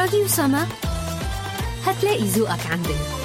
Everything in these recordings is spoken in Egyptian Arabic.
راديو سما هتلاقي ذوقك عندنا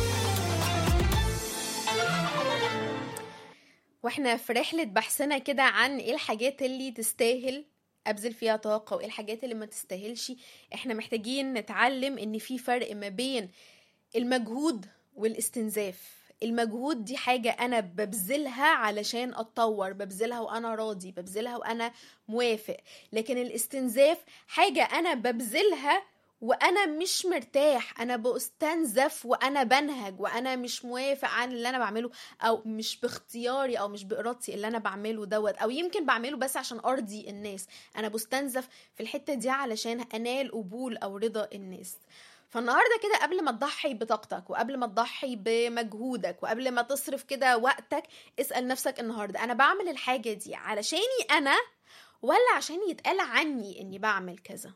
واحنا في رحلة بحثنا كده عن ايه الحاجات اللي تستاهل ابذل فيها طاقة وايه الحاجات اللي ما تستاهلش احنا محتاجين نتعلم ان في فرق ما بين المجهود والاستنزاف المجهود دي حاجة أنا ببذلها علشان أتطور ببذلها وأنا راضي ببذلها وأنا موافق لكن الاستنزاف حاجة أنا ببذلها وانا مش مرتاح انا بستنزف وانا بنهج وانا مش موافق عن اللي انا بعمله او مش باختياري او مش بارادتي اللي انا بعمله دوت او يمكن بعمله بس عشان ارضي الناس انا بستنزف في الحته دي علشان انال قبول او رضا الناس فالنهارده كده قبل ما تضحي بطاقتك وقبل ما تضحي بمجهودك وقبل ما تصرف كده وقتك اسال نفسك النهارده انا بعمل الحاجه دي علشاني انا ولا عشان يتقال عني اني بعمل كذا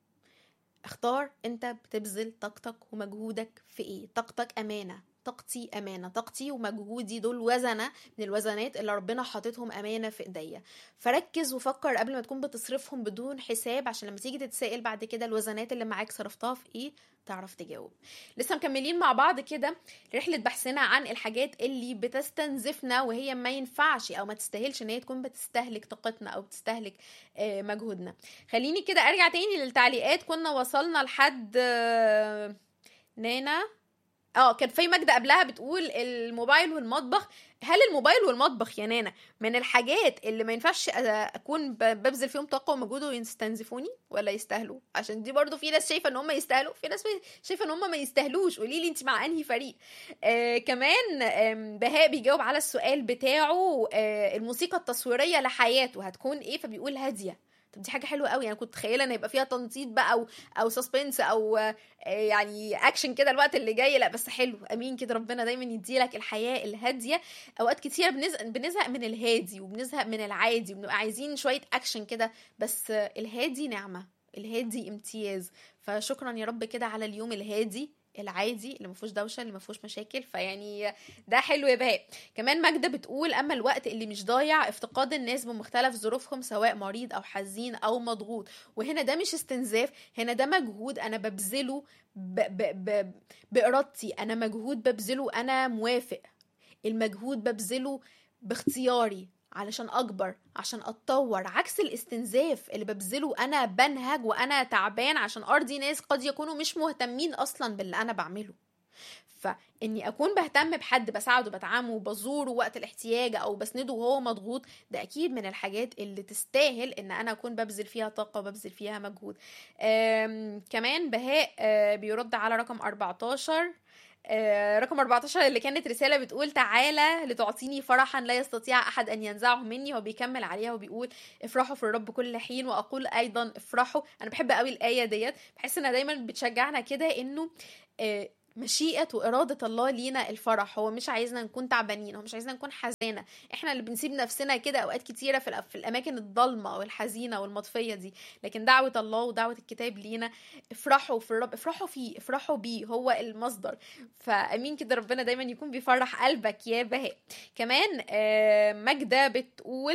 اختار انت بتبذل طاقتك ومجهودك في ايه طاقتك امانه طاقتي امانه طاقتي ومجهودي دول وزنه من الوزنات اللي ربنا حاططهم امانه في ايديا فركز وفكر قبل ما تكون بتصرفهم بدون حساب عشان لما تيجي تتسائل بعد كده الوزنات اللي معاك صرفتها في ايه تعرف تجاوب لسه مكملين مع بعض كده رحله بحثنا عن الحاجات اللي بتستنزفنا وهي ما ينفعش او ما تستاهلش ان هي تكون بتستهلك طاقتنا او بتستهلك آه، مجهودنا خليني كده ارجع تاني للتعليقات كنا وصلنا لحد آه، نانا اه كان في ماجدة قبلها بتقول الموبايل والمطبخ هل الموبايل والمطبخ يا نانا من الحاجات اللي ما ينفعش أ- اكون ب- ببذل فيهم طاقه ومجهود ويستنزفوني ولا يستاهلوا عشان دي برضو في ناس شايفه ان هم يستاهلوا في ناس شايفه ان هم ما يستاهلوش قولي لي انت مع انهي فريق آه كمان آم، بهاء بيجاوب على السؤال بتاعه آه الموسيقى التصويريه لحياته هتكون ايه فبيقول هاديه طب دي حاجه حلوه قوي انا كنت متخيله ان يبقى فيها تنطيط بقى او او سسبنس او آه، يعني اكشن كده الوقت اللي جاي لا بس حلو امين كده ربنا دايما يديلك الحياه الهاديه اوقات كتير بنزهق بنزهق من الهادي وبنزهق من العادي وبنبقى عايزين شويه اكشن كده بس آه، الهادي نعمه الهادي امتياز فشكرا يا رب كده على اليوم الهادي العادي اللي ما فيهوش دوشه اللي ما فيهوش مشاكل فيعني ده حلو يا بهاء كمان ماجده بتقول اما الوقت اللي مش ضايع افتقاد الناس بمختلف ظروفهم سواء مريض او حزين او مضغوط وهنا ده مش استنزاف هنا ده مجهود انا ببذله ب ب ب بارادتي انا مجهود ببذله انا موافق المجهود ببذله باختياري علشان اكبر عشان اتطور عكس الاستنزاف اللي ببذله انا بنهج وانا تعبان عشان ارضي ناس قد يكونوا مش مهتمين اصلا باللي انا بعمله فاني اكون بهتم بحد بساعده بدعمه بزوره وقت الاحتياج او بسنده وهو مضغوط ده اكيد من الحاجات اللي تستاهل ان انا اكون ببذل فيها طاقه وببذل فيها مجهود آم، كمان بهاء آه، بيرد على رقم 14 آه، رقم 14 اللي كانت رسالة بتقول تعالى لتعطيني فرحا لا يستطيع أحد أن ينزعه مني هو بيكمل عليها وبيقول افرحوا في الرب كل حين وأقول أيضا افرحوا أنا بحب قوي الآية ديت بحس إنها دايما بتشجعنا كده إنه آه، مشيئة وإرادة الله لينا الفرح هو مش عايزنا نكون تعبانين هو مش عايزنا نكون حزانة احنا اللي بنسيب نفسنا كده أوقات كتيرة في, الأ- في الأماكن الضلمة والحزينة والمطفية دي لكن دعوة الله ودعوة الكتاب لينا افرحوا في الرب افرحوا فيه افرحوا بيه هو المصدر فامين كده ربنا دايما يكون بيفرح قلبك يا بهاء كمان آه، ماجدة بتقول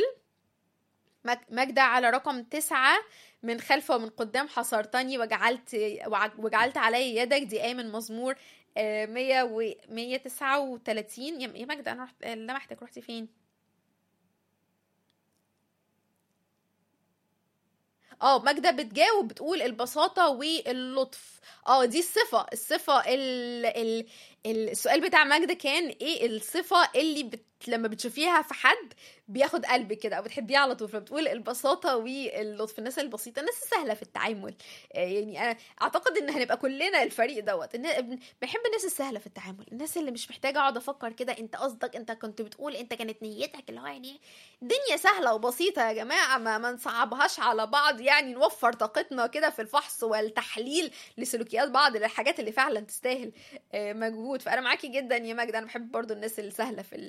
مج- ماجدة على رقم تسعة من خلف ومن قدام حصرتني وجعلت وع- وجعلت علي يدك دي آية من مزمور آه، مية و مية تسعة وتلاتين يا يا ماجدة أنا رحت لمحتك رحتي فين؟ اه ماجدة بتجاوب بتقول البساطة واللطف اه دي الصفة الصفة ال... ال... ال- السؤال بتاع ماجدة كان ايه الصفة اللي بت... لما بتشوفيها في حد بياخد قلبك كده او بتحبيه على طول فبتقول البساطة واللطف الناس البسيطة الناس السهلة في التعامل آه، يعني انا اعتقد ان هنبقى كلنا الفريق دوت إن- بحب الناس السهلة في التعامل الناس اللي مش محتاجة اقعد افكر كده انت قصدك انت كنت بتقول انت كانت نيتك اللي هو يعني الدنيا سهلة وبسيطة يا جماعة ما, ما نصعبهاش على بعض يعني نوفر طاقتنا كده في الفحص والتحليل لسلوكيات بعض للحاجات اللي فعلا تستاهل آه، مجهود فأنا معاكي جدا يا ماجدة أنا بحب برضو الناس السهلة في التعامل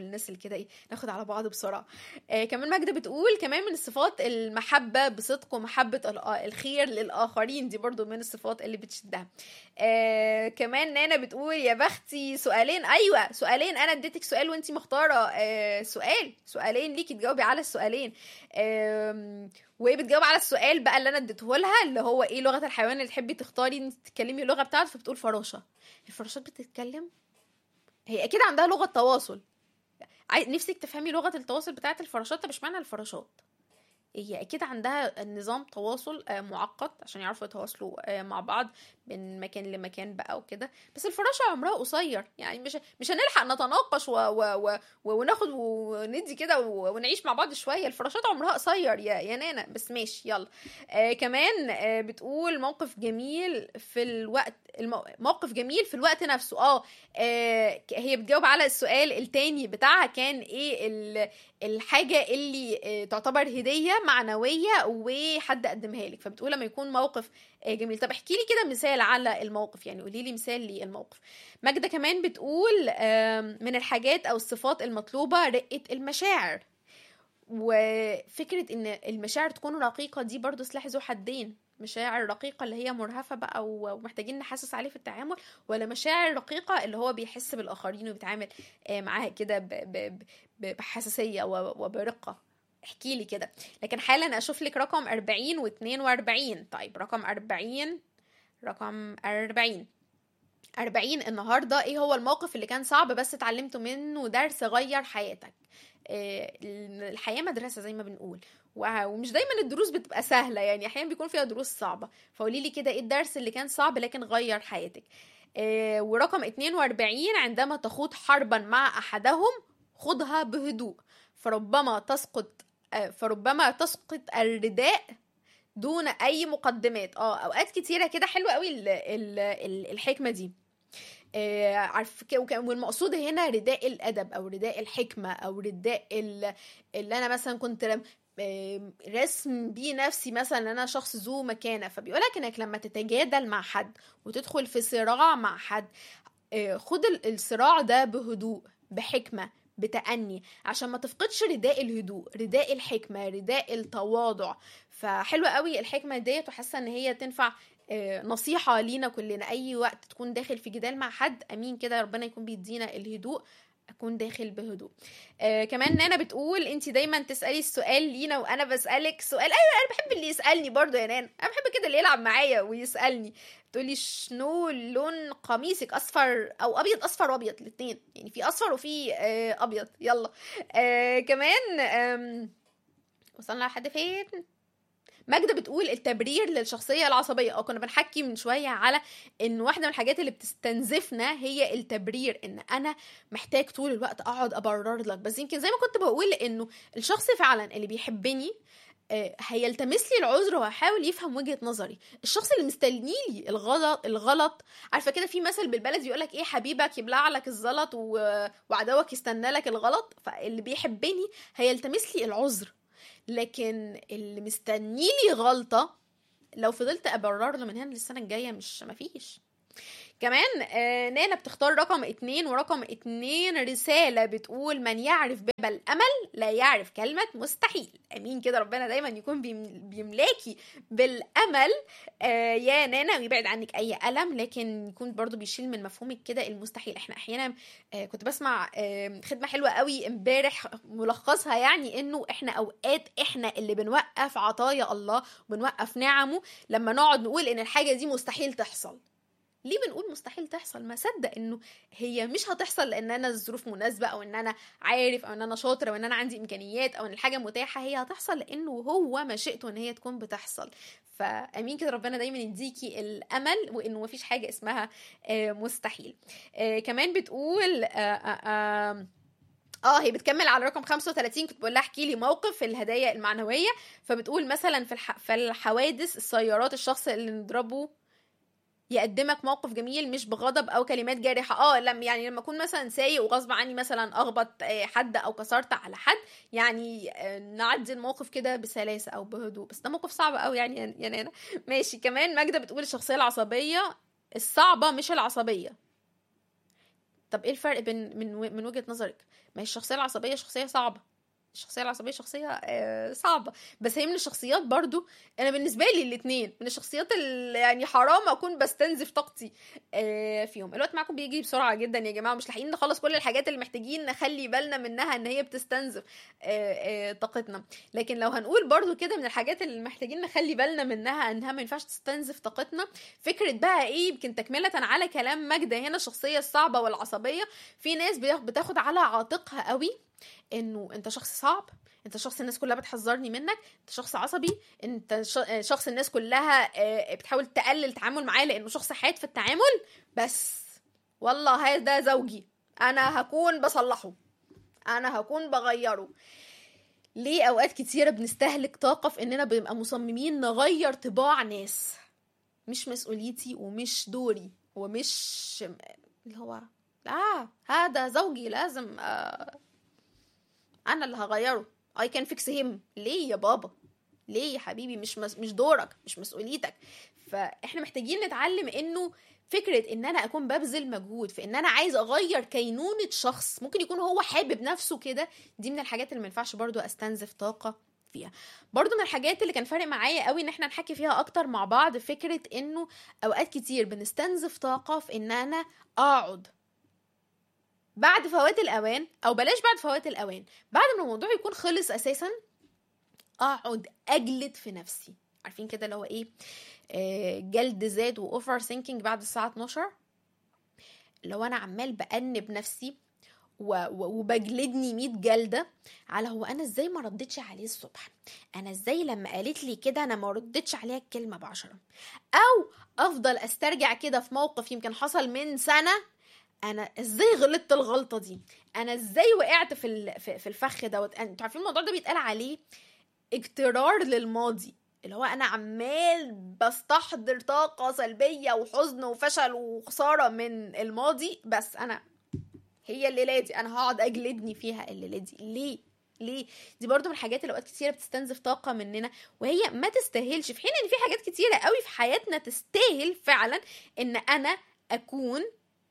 الناس اللي كده ايه ناخد على بعض بسرعه آه كمان ماجده بتقول كمان من الصفات المحبه بصدق ومحبه ال- آه، الخير للاخرين دي برضو من الصفات اللي بتشدها آه كمان نانا بتقول يا بختي سؤالين ايوه سؤالين انا اديتك سؤال وانتي مختاره آه سؤال سؤالين ليكي تجاوبي على السؤالين آم، وهي بتجاوب على السؤال بقى اللي انا اديته لها اللي هو ايه لغه الحيوان اللي تحبي تختاري انت تتكلمي اللغه بتاعته فبتقول فراشه الفراشات بتتكلم هي اكيد عندها لغه تواصل عاي- نفسك تفهمي لغه التواصل بتاعت الفراشات طب اشمعنى الفراشات هي اكيد عندها نظام تواصل آه، معقد عشان يعرفوا يتواصلوا آه، مع بعض من مكان لمكان بقى وكده بس الفراشه عمرها قصير يعني مش مش هنلحق نتناقش و و و و- وناخد وندي كده و- ونعيش مع بعض شويه الفراشات عمرها قصير يا يا نانا بس ماشي يلا آه كمان آه بتقول موقف جميل في الوقت المو... موقف جميل في الوقت نفسه اه آه، ك- هي بتجاوب على السؤال التاني بتاعها كان ايه ال... الحاجة اللي آه، تعتبر هدية معنوية وحد قدمها لك فبتقول لما يكون موقف آه، جميل طب احكي لي كده مثال على الموقف يعني قولي لي مثال للموقف ماجدة كمان بتقول آم، من الحاجات او الصفات المطلوبة رقة المشاعر وفكرة ان المشاعر تكون رقيقة دي برضو سلاح ذو حدين مشاعر رقيقة اللي هي مرهفة بقى و- ومحتاجين نحسس عليه في التعامل ولا مشاعر رقيقة اللي هو بيحس بالآخرين وبيتعامل آه، معاها كده ب- ب- ب- بحساسية و- وبرقة احكي لي كده لكن حالا اشوف لك رقم 40 و 42 طيب رقم 40 رقم 40 40 النهارده ايه هو الموقف اللي كان صعب بس اتعلمته منه درس غير حياتك آه، الحياه مدرسه زي ما بنقول و- ومش دايما الدروس بتبقى سهله يعني احيانا بيكون فيها دروس صعبه فقولي لي كده ايه الدرس اللي كان صعب لكن غير حياتك آه، ورقم 42 عندما تخوض حربا مع احدهم خذها بهدوء فربما تسقط آه، فربما تسقط الرداء دون اي مقدمات اه اوقات كتيره كده حلوه قوي ال- ال- ال- الحكمه دي آه، عارف ك- وك- والمقصود هنا رداء الادب او رداء الحكمه او رداء ال- اللي انا مثلا كنت رم- آم، رسم بيه نفسي مثلا ان انا شخص ذو مكانه فبيقولك انك لما تتجادل مع حد وتدخل في صراع مع حد آه، خد ال- الصراع ده بهدوء بحكمه بتأني عشان ما تفقدش رداء الهدوء رداء الحكمة رداء التواضع فحلوة قوي الحكمة ديت وحاسة ان هي تنفع آه، نصيحة لينا كلنا أي وقت تكون داخل في جدال مع حد أمين كده ربنا يكون بيدينا الهدوء أكون داخل بهدوء آه كمان نانا بتقول انت دايما تسألي السؤال لينا وأنا بسألك سؤال أيوة أنا بحب اللي يسألني برضو يا نانا أنا بحب كده اللي يلعب معايا ويسألني تقولي شنو لون قميصك أصفر أو أبيض أصفر وأبيض الاتنين يعني في أصفر وفي آه أبيض يلا آه كمان آم، وصلنا لحد فين ماجدة بتقول التبرير للشخصية العصبية اه كنا بنحكي من شوية على ان واحدة من الحاجات اللي بتستنزفنا هي التبرير ان انا محتاج طول الوقت اقعد ابرر لك بس يمكن زي ما كنت بقول انه الشخص فعلا اللي بيحبني آه، هيلتمس لي العذر وهيحاول يفهم وجهة نظري الشخص اللي مستني لي الغلط الغلط عارفه كده في مثل بالبلد يقول لك ايه حبيبك يبلع لك الزلط و... وعدوك يستنى لك الغلط فاللي بيحبني هيلتمس لي العذر لكن اللي مستني لي غلطه لو فضلت ابرر له من هنا للسنه الجايه مش مفيش كمان آه نانا بتختار رقم اتنين ورقم اتنين رسالة بتقول من يعرف باب الأمل لا يعرف كلمة مستحيل أمين كده ربنا دايما يكون بيم- بيملاكي بالأمل آه يا نانا ويبعد عنك أي ألم لكن يكون برضو بيشيل من مفهومك كده المستحيل احنا أحيانا آه كنت بسمع آه خدمة حلوة قوي امبارح ملخصها يعني انه احنا اوقات احنا اللي بنوقف عطايا الله وبنوقف نعمه لما نقعد نقول ان الحاجة دي مستحيل تحصل ليه بنقول مستحيل تحصل ما صدق انه هي مش هتحصل لان انا الظروف مناسبه او ان انا عارف او ان انا شاطر او ان انا عندي امكانيات او ان الحاجه متاحه هي هتحصل لانه هو مشيئته ان هي تكون بتحصل فامين كده ربنا دايما يديكي الامل وانه مفيش حاجه اسمها آه، مستحيل آه، كمان بتقول آه، آه، آه، اه هي بتكمل على رقم 35 كنت بقول لها احكي لي موقف في الهدايا المعنويه فبتقول مثلا في الح... في الحوادث السيارات الشخص اللي نضربه يقدمك موقف جميل مش بغضب او كلمات جارحه اه لما يعني لما اكون مثلا سايق وغصب عني مثلا اخبط آه، حد او كسرت على حد يعني آه، نعدي الموقف كده بسلاسه او بهدوء بس ده موقف صعب قوي يعني يا- يا نانا ماشي كمان ماجده بتقول الشخصيه العصبيه الصعبه مش العصبيه طب ايه الفرق بين من و- من وجهه نظرك ما هي الشخصيه العصبيه شخصيه صعبه الشخصيه العصبيه شخصيه آه، صعبه بس هي من الشخصيات برضو انا بالنسبه لي الاثنين من الشخصيات اللي يعني حرام اكون بستنزف طاقتي آه، فيهم الوقت معاكم بيجي بسرعه جدا يا جماعه مش لاحقين نخلص كل الحاجات اللي محتاجين نخلي بالنا منها ان هي بتستنزف آه، آه، طاقتنا لكن لو هنقول برضو كده من الحاجات اللي محتاجين نخلي بالنا منها انها ما ينفعش تستنزف طاقتنا فكره بقى ايه يمكن تكمله على كلام ماجده هنا الشخصيه الصعبه والعصبيه في ناس بياخ- بتاخد على عاتقها قوي انه انت شخص صعب انت شخص الناس كلها بتحذرني منك انت شخص عصبي انت ش- آه، شخص الناس كلها آه، بتحاول تقلل التعامل معاه لانه شخص حاد في التعامل بس والله هذا زوجي انا هكون بصلحه انا هكون بغيره ليه اوقات كتيره بنستهلك طاقه في اننا بنبقى مصممين نغير طباع ناس مش مسؤوليتي ومش دوري ومش اللي هو لا هذا زوجي لازم آه انا اللي هغيره I can fix him ليه يا بابا ليه يا حبيبي مش مس... مش دورك مش مسؤوليتك فاحنا محتاجين نتعلم انه فكرة ان انا اكون ببذل مجهود في ان انا عايز اغير كينونة شخص ممكن يكون هو حابب نفسه كده دي من الحاجات اللي ما ينفعش برضو استنزف طاقة فيها برضو من الحاجات اللي كان فارق معايا قوي ان احنا نحكي فيها اكتر مع بعض فكرة انه اوقات كتير بنستنزف طاقة في ان انا اقعد بعد فوات الاوان او بلاش بعد فوات الاوان بعد ما الموضوع يكون خلص اساسا اقعد اجلد في نفسي عارفين كده اللي هو ايه آه، جلد زاد واوفر ثينكينج بعد الساعه 12 لو انا عمال بأنب نفسي و... و... وبجلدني 100 جلده على هو انا ازاي ما ردتش عليه الصبح انا ازاي لما قالت لي كده انا ما ردتش عليها الكلمه بعشرة او افضل استرجع كده في موقف يمكن حصل من سنه انا ازاي غلطت الغلطه دي انا ازاي وقعت في ال- في في الفخ دوت انتوا عارفين الموضوع ده بيتقال عليه اجترار للماضي اللي هو انا عمال بستحضر طاقه سلبيه وحزن وفشل وخساره من الماضي بس انا هي الليله دي انا هقعد اجلدني فيها الليله دي ليه ليه دي برضو من الحاجات اللي اوقات كتيره بتستنزف طاقه مننا وهي ما تستاهلش في حين ان في حاجات كتيره قوي في حياتنا تستاهل فعلا ان انا اكون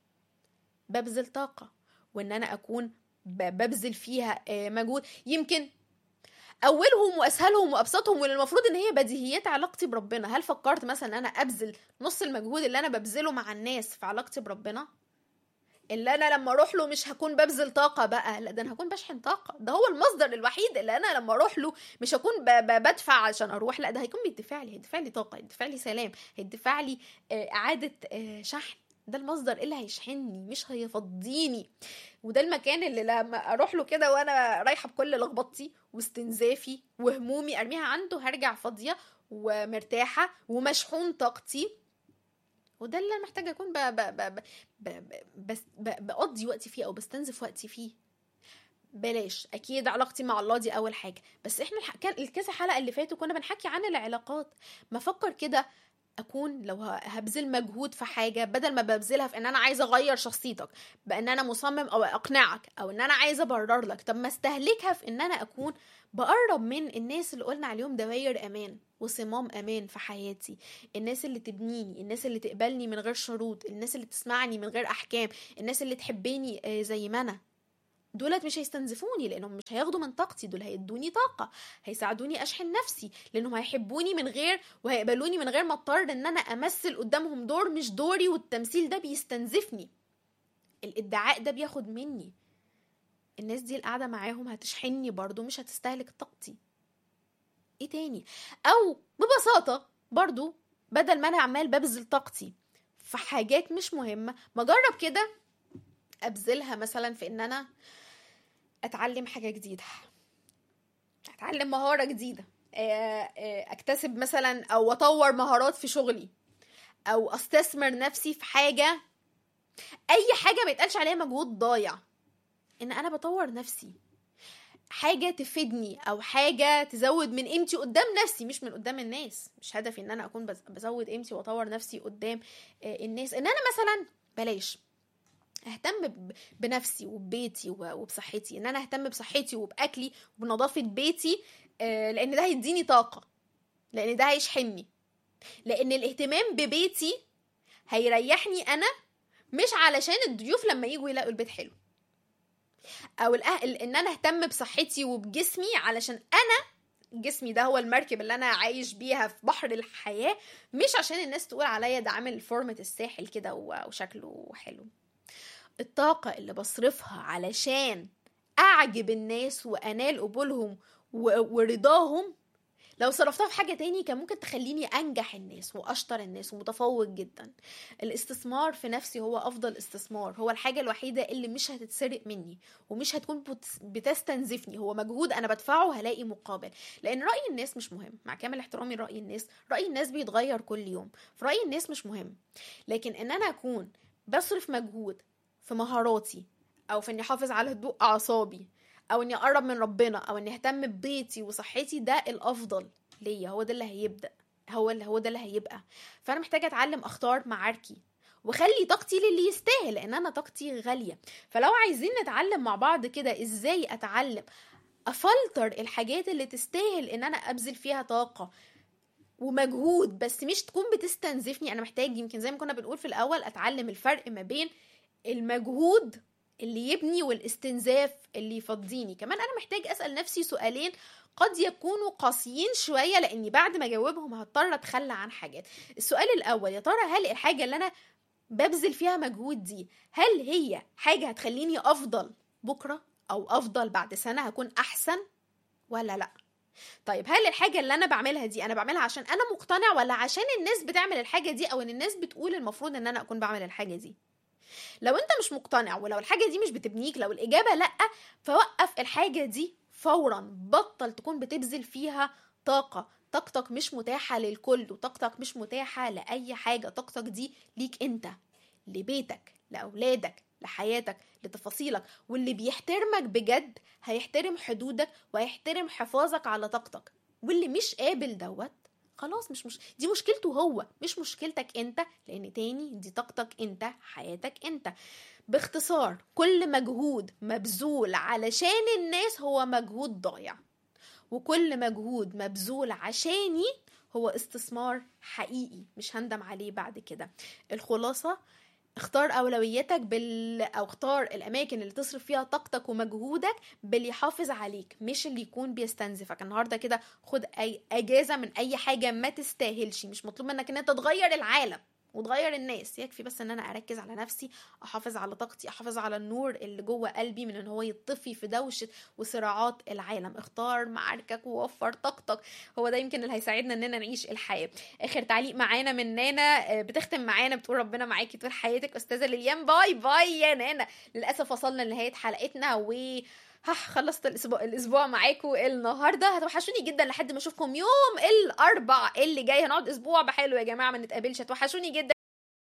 ببذل طاقه وان انا اكون ب- ببذل فيها آه، مجهود يمكن اولهم واسهلهم وابسطهم واللي المفروض ان هي بديهيات علاقتي بربنا هل فكرت مثلا ان انا ابذل نص المجهود اللي انا ببذله مع الناس في علاقتي بربنا اللي انا لما اروح له مش هكون ببذل طاقه بقى لا ده انا هكون بشحن طاقه ده هو المصدر الوحيد اللي انا لما اروح له مش هكون ب- ب- بدفع عشان اروح لا ده هيكون بيدفع لي هيدفع لي طاقه هيدفع لي سلام هيدفع لي آه، اعاده آه، شحن ده المصدر اللي هيشحنني مش هيفضيني وده المكان اللي لما اروح له كده وانا رايحه بكل لخبطتي واستنزافي وهمومي ارميها عنده هرجع فاضيه ومرتاحه ومشحون طاقتي وده اللي انا محتاجه اكون ب... ب... ب... ب... ب... بس ب... بقضي وقتي فيه او بستنزف وقتي فيه بلاش اكيد علاقتي مع الله دي اول حاجه بس احنا الح... كان الكذا حلقه اللي فاتوا كنا بنحكي عن العلاقات ما افكر كده اكون لو ه- هبذل مجهود في حاجه بدل ما ببذلها في ان انا عايزه اغير شخصيتك بان انا مصمم او اقنعك او ان انا عايزه ابرر لك طب ما استهلكها في ان انا اكون بقرب من الناس اللي قلنا عليهم دواير امان وصمام امان في حياتي الناس اللي تبنيني الناس اللي تقبلني من غير شروط الناس اللي تسمعني من غير احكام الناس اللي تحبني آه، زي ما انا دولت مش هيستنزفوني لانهم مش هياخدوا من طاقتي دول هيدوني طاقه هيساعدوني اشحن نفسي لانهم هيحبوني من غير وهيقبلوني من غير ما اضطر ان انا امثل قدامهم دور مش دوري والتمثيل ده بيستنزفني الادعاء ده بياخد مني الناس دي القعدة معاهم هتشحنني برضو مش هتستهلك طاقتي ايه تاني او ببساطة برضو بدل ما انا عمال ببذل طاقتي في حاجات مش مهمة ما اجرب كده ابذلها مثلا في ان انا اتعلم حاجة جديدة اتعلم مهارة جديدة آه، آه، اكتسب مثلا او اطور مهارات في شغلي او استثمر نفسي في حاجة اي حاجة ما يتقالش عليها مجهود ضايع ان انا بطور نفسي حاجة تفيدني او حاجة تزود من قيمتي قدام نفسي مش من قدام الناس مش هدفي ان انا اكون بز- بزود قيمتي واطور نفسي قدام آه، الناس ان انا مثلا بلاش اهتم ب- بنفسي وببيتي و- وبصحتي ان انا اهتم بصحتي وباكلي وبنظافه بيتي آه، لان ده هيديني طاقه لان ده هيشحنني لان الاهتمام ببيتي هيريحني انا مش علشان الضيوف لما يجوا يلاقوا البيت حلو او الأهل ان انا اهتم بصحتي وبجسمي علشان انا جسمي ده هو المركب اللي انا عايش بيها في بحر الحياه مش عشان الناس تقول عليا ده عامل فورمة الساحل كده و- وشكله حلو الطاقة اللي بصرفها علشان أعجب الناس وأنال قبولهم و- ورضاهم لو صرفتها في حاجة تاني كان ممكن تخليني أنجح الناس وأشطر الناس ومتفوق جدا الاستثمار في نفسي هو أفضل استثمار هو الحاجة الوحيدة اللي مش هتتسرق مني ومش هتكون بت- بتستنزفني هو مجهود أنا بدفعه هلاقي مقابل لأن رأي الناس مش مهم مع كامل احترامي لرأي الناس رأي الناس بيتغير كل يوم فرأي الناس مش مهم لكن ان انا اكون بصرف مجهود في مهاراتي او في اني احافظ على هدوء اعصابي او اني اقرب من ربنا او اني اهتم ببيتي وصحتي ده الافضل ليا هو ده اللي هيبدا هو اللي هو ده اللي هيبقى فانا محتاجه اتعلم اختار معاركي وخلي طاقتي للي يستاهل لان انا طاقتي غاليه فلو عايزين نتعلم مع بعض كده ازاي اتعلم افلتر الحاجات اللي تستاهل ان انا ابذل فيها طاقه ومجهود بس مش تكون بتستنزفني انا محتاج يمكن زي ما كنا بنقول في الاول اتعلم الفرق ما بين المجهود اللي يبني والاستنزاف اللي يفضيني كمان انا محتاج اسال نفسي سؤالين قد يكونوا قاسيين شويه لاني بعد ما اجاوبهم هضطر اتخلى عن حاجات السؤال الاول يا ترى هل الحاجه اللي انا ببذل فيها مجهود دي هل هي حاجه هتخليني افضل بكره او افضل بعد سنه هكون احسن ولا لا طيب هل الحاجة اللي أنا بعملها دي أنا بعملها عشان أنا مقتنع ولا عشان الناس بتعمل الحاجة دي أو إن الناس بتقول المفروض إن أنا أكون بعمل الحاجة دي لو أنت مش مقتنع ولو الحاجة دي مش بتبنيك لو الإجابة لأ فوقف الحاجة دي فورا بطل تكون بتبذل فيها طاقة طاقتك مش متاحة للكل وطاقتك مش متاحة لأي حاجة طاقتك دي ليك أنت لبيتك لأولادك لحياتك لتفاصيلك واللي بيحترمك بجد هيحترم حدودك وهيحترم حفاظك على طاقتك واللي مش قابل دوت خلاص مش مش دي مشكلته هو مش مشكلتك انت لان تاني دي طاقتك انت حياتك انت باختصار كل مجهود مبذول علشان الناس هو مجهود ضايع وكل مجهود مبذول عشاني هو استثمار حقيقي مش هندم عليه بعد كده الخلاصة اختار اولوياتك بال او اختار الاماكن اللي تصرف فيها طاقتك ومجهودك باللي يحافظ عليك مش اللي يكون بيستنزفك النهارده كده خد اي اجازه من اي حاجه ما تستاهلش مش مطلوب منك ان انت تغير العالم وتغير الناس يكفي بس ان انا اركز على نفسي احافظ على طاقتي احافظ على النور اللي جوه قلبي من ان هو يطفي في دوشه وصراعات العالم اختار معاركك ووفر طاقتك هو ده يمكن اللي هيساعدنا اننا نعيش الحياه اخر تعليق معانا من نانا بتختم معانا بتقول ربنا معاكي طول حياتك استاذه ليليان باي باي يا نانا للاسف وصلنا لنهايه حلقتنا و ها خلصت الاسبوع الاسبوع معاكم النهارده هتوحشوني جدا لحد ما اشوفكم يوم الاربع اللي جاي هنقعد اسبوع بحاله يا جماعه ما نتقابلش هتوحشوني جدا